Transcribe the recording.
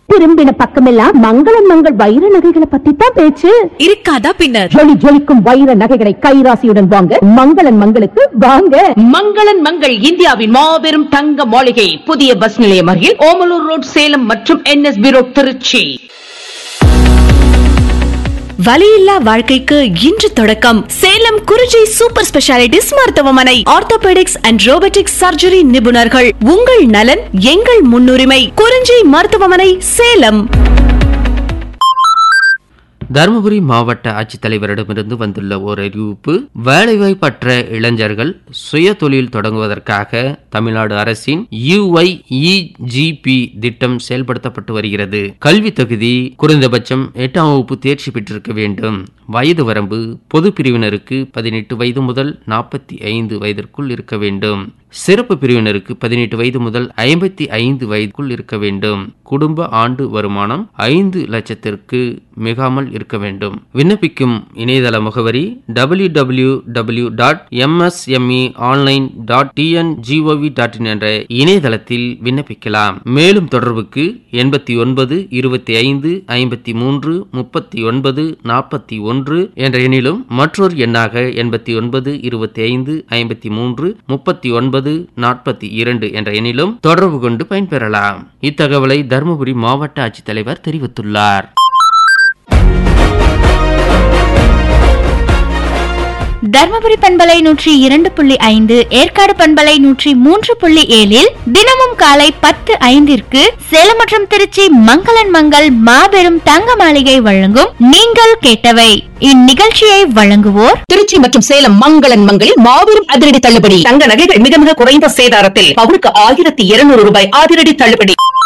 திரும்பின பக்கமெல்லாம் மங்களன் மங்கள் வைர நகைகளை பத்தி தான் பேச்சு இருக்காதா பின்னர் ஜொலி ஜொலிக்கும் வைர நகைகளை கைராசியுடன் வாங்க மங்களன் மங்களுக்கு வாங்க மங்களன் மங்கள் இந்தியாவின் மாபெரும் தங்க மாளிகை புதிய பஸ் நிலையம் அருகில் ஓமலூர் ரோட் சேலம் மற்றும் என்எஸ்பி ரோட் திருச்சி வலியில்லா வாழ்க்கைக்கு இன்று தொடக்கம் சேலம் குறிஞ்சி சூப்பர் ஸ்பெஷாலிட்டிஸ் மருத்துவமனை ஆர்த்தோபெடிக்ஸ் அண்ட் ரோபோட்டிக்ஸ் சர்ஜரி நிபுணர்கள் உங்கள் நலன் எங்கள் முன்னுரிமை குறிஞ்சி மருத்துவமனை சேலம் தருமபுரி மாவட்ட ஆட்சித்தலைவரிடமிருந்து வந்துள்ள ஓர் அறிவிப்பு வேலைவாய்ப்பற்ற இளைஞர்கள் சுய தொழில் தொடங்குவதற்காக தமிழ்நாடு அரசின் யுஐஇஜிபி திட்டம் செயல்படுத்தப்பட்டு வருகிறது கல்வி தகுதி குறைந்தபட்சம் எட்டாம் வகுப்பு தேர்ச்சி பெற்றிருக்க வேண்டும் வயது வரம்பு பொது பிரிவினருக்கு பதினெட்டு வயது முதல் நாற்பத்தி ஐந்து வயதிற்குள் இருக்க வேண்டும் சிறப்பு பிரிவினருக்கு பதினெட்டு வயது முதல் ஐம்பத்தி ஐந்து வயதுக்குள் இருக்க வேண்டும் குடும்ப ஆண்டு வருமானம் ஐந்து லட்சத்திற்கு மிகாமல் இருக்க வேண்டும் விண்ணப்பிக்கும் இணையதள முகவரி W W W dot MSME online dot TNGOV dot in என்ற இணையதளத்தில் விண்ணப்பிக்கலாம் மேலும் தொடர்புக்கு எண்பத்தி ஒன்பது இருபத்தி ஐந்து ஐம்பத்தி மூன்று முப்பத்தி ஒன்பது நாற்பத்தி ஒன்று என்ற எண்ணிலும் மற்றொரு எண்ணாக எண்பத்தி ஒன்பது இருபத்தி ஐந்து ஐம்பத்தி மூன்று முப்பத்தி ஒன்பது நாற்பத்தி இரண்டு என்ற எண்ணிலும் தொடர்பு கொண்டு பயன்பெறலாம் இத்தகவலை தருமபுரி மாவட்ட ஆட்சித்தலைவர் தெரிவித்துள்ளார் தர்மபுரி பண்பலை நூற்றி இரண்டு புள்ளி ஐந்து ஏற்காடு பண்பலை நூற்றி மூன்று புள்ளி ஏழில் தினமும் காலை பத்து ஐந்திற்கு சேலம் மற்றும் திருச்சி மங்களன் மங்கள் மாபெரும் தங்க மாளிகை வழங்கும் நீங்கள் கேட்டவை இந்நிகழ்ச்சியை வழங்குவோர் திருச்சி மற்றும் சேலம் மங்களன் மங்களில் மாபெரும் அதிரடி தள்ளுபடி தங்க நகைகள் மிக மிக குறைந்த சேதாரத்தில் பவுனுக்கு ஆயிரத்தி இருநூறு ரூபாய் அதிரடி தள்ளுபடி